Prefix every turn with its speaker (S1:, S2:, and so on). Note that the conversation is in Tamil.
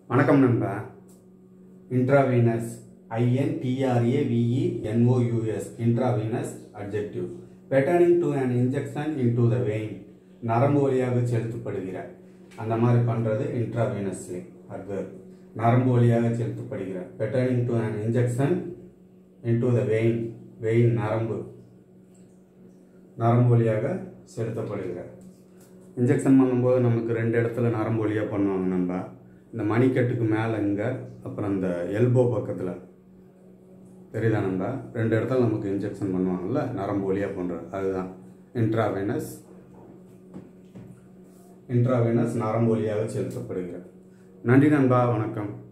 S1: வணக்கம் நண்பா intravenous I N T R A V E N O U S intravenous adjective பெட்டர்னிங் to an injection into the vein நரம்பு வழியாக செலுத்தப்படுகிற அந்த மாதிரி பண்ணுறது இன்ட்ராவீனஸ்லி அட்வர்ப் நரம்பு வழியாக செலுத்தப்படுகிற பெட்டர்னிங் to an injection into the vein vein நரம்பு நரம்பு வழியாக செலுத்தப்படுகிற இன்ஜெக்ஷன் பண்ணும்போது நமக்கு ரெண்டு இடத்துல நரம்பு வழியாக பண்ணுவாங்க நம்ம இந்த மணிக்கட்டுக்கு மேலே இங்கே அப்புறம் இந்த எல்போ பக்கத்தில் தெரியுதா நம்ம ரெண்டு இடத்துல நமக்கு இன்ஜெக்ஷன் பண்ணுவாங்கல்ல நரம்பு வழியாக பண்ணுறது அதுதான் இன்ட்ராவெனஸ் இன்ட்ராவெனஸ் நரம்பு வழியாக செலுத்தப்படுகிற நன்றி நண்பா வணக்கம்